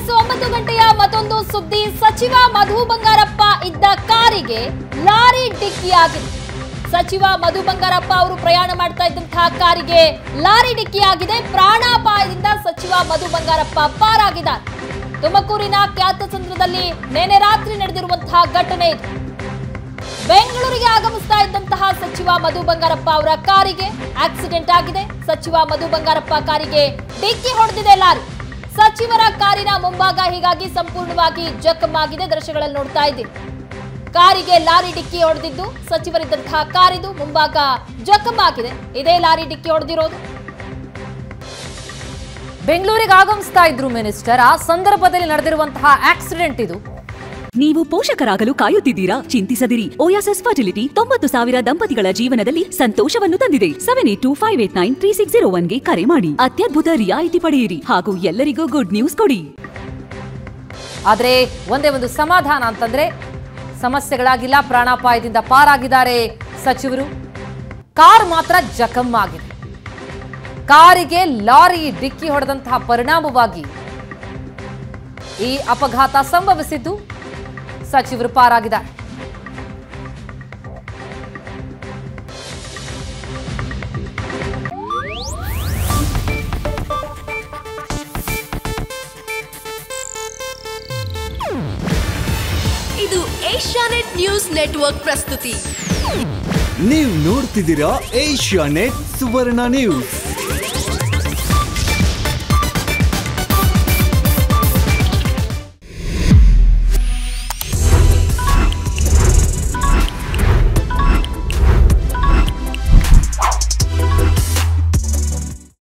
S ಒಂಬತ್ತು ಗಂಟೆಯ ಮತ್ತೊಂದು ಸುದ್ದಿ ಸಚಿವ ಮಧು ಬಂಗಾರಪ್ಪ ಇದ್ದ ಕಾರಿಗೆ ಲಾರಿ ಡಿಕ್ಕಿಯಾಗಿದೆ ಸಚಿವ ಮಧು ಬಂಗಾರಪ್ಪ ಅವರು ಪ್ರಯಾಣ ಮಾಡ್ತಾ ಇದ್ದಂತಹ ಕಾರಿಗೆ ಲಾರಿ ಡಿಕ್ಕಿಯಾಗಿದೆ ಪ್ರಾಣಾಪಾಯದಿಂದ ಸಚಿವ ಮಧು ಬಂಗಾರಪ್ಪ ಪಾರಾಗಿದ್ದಾರೆ ತುಮಕೂರಿನ ಕ್ಯಾತಸಂದ್ರದಲ್ಲಿ ನಿನ್ನೆ ರಾತ್ರಿ ನಡೆದಿರುವಂತಹ ಘಟನೆ ಇದು ಬೆಂಗಳೂರಿಗೆ ಆಗಮಿಸ್ತಾ ಇದ್ದಂತಹ ಸಚಿವ ಮಧು ಬಂಗಾರಪ್ಪ ಅವರ ಕಾರಿಗೆ ಆಕ್ಸಿಡೆಂಟ್ ಆಗಿದೆ ಸಚಿವ ಮಧು ಬಂಗಾರಪ್ಪ ಕಾರಿಗೆ ಡಿಕ್ಕಿ ಹೊಡೆದಿದೆ ಲಾರಿ ಸಚಿವರ ಕಾರಿನ ಮುಂಭಾಗ ಹೀಗಾಗಿ ಸಂಪೂರ್ಣವಾಗಿ ಜಖಮ್ ಆಗಿದೆ ದೃಶ್ಯಗಳಲ್ಲಿ ನೋಡ್ತಾ ಇದ್ದೀವಿ ಕಾರಿಗೆ ಲಾರಿ ಡಿಕ್ಕಿ ಹೊಡೆದಿದ್ದು ಸಚಿವರಿದ್ದಂತಹ ಕಾರಿದು ಮುಂಭಾಗ ಜಖಮ್ ಆಗಿದೆ ಇದೇ ಲಾರಿ ಡಿಕ್ಕಿ ಹೊಡೆದಿರೋದು ಬೆಂಗಳೂರಿಗೆ ಆಗಮಿಸ್ತಾ ಇದ್ರು ಮಿನಿಸ್ಟರ್ ಆ ಸಂದರ್ಭದಲ್ಲಿ ನಡೆದಿರುವಂತಹ ಆಕ್ಸಿಡೆಂಟ್ ಇದು ನೀವು ಪೋಷಕರಾಗಲು ಕಾಯುತ್ತಿದ್ದೀರಾ ಚಿಂತಿಸದಿರಿ ಓಯಾಸಸ್ ಫರ್ಟಿಲಿಟಿ ತೊಂಬತ್ತು ಸಾವಿರ ದಂಪತಿಗಳ ಜೀವನದಲ್ಲಿ ಸಂತೋಷವನ್ನು ತಂದಿದೆ seven eight two five eight nine three six zero ಒನ್ಗೆ ಕರೆ ಮಾಡಿ ಅತ್ಯದ್ಭುತ ರಿಯಾಯಿತಿ ಪಡೆಯಿರಿ ಹಾಗೂ ಎಲ್ಲರಿಗೂ ಗುಡ್ ನ್ಯೂಸ್ ಕೊಡಿ ಆದ್ರೆ ಒಂದೇ ಒಂದು ಸಮಾಧಾನ ಅಂತಂದ್ರೆ ಸಮಸ್ಯೆಗಳಾಗಿಲ್ಲ ಪ್ರಾಣಾಪಾಯದಿಂದ ಪಾರಾಗಿದ್ದಾರೆ ಸಚಿವರು ಕಾರ್ ಮಾತ್ರ ಜಖಮ್ ಆಗಿದೆ ಕಾರಿಗೆ ಲಾರಿ ಡಿಕ್ಕಿ ಹೊಡೆದಂತಹ ಪರಿಣಾಮವಾಗಿ ಈ ಅಪಘಾತ ಸಂಭವಿಸಿದ್ದು ಸಚಿವರು ಪಾರಾಗಿದ್ದಾರೆ ಇದು ಏಷ್ಯಾನೆಟ್ ನ್ಯೂಸ್ ನೆಟ್ವರ್ಕ್ ಪ್ರಸ್ತುತಿ ನೀವು ನೋಡ್ತಿದ್ದೀರಾ ಏಷ್ಯಾ ನೆಟ್ ಸುವರ್ಣ ನ್ಯೂಸ್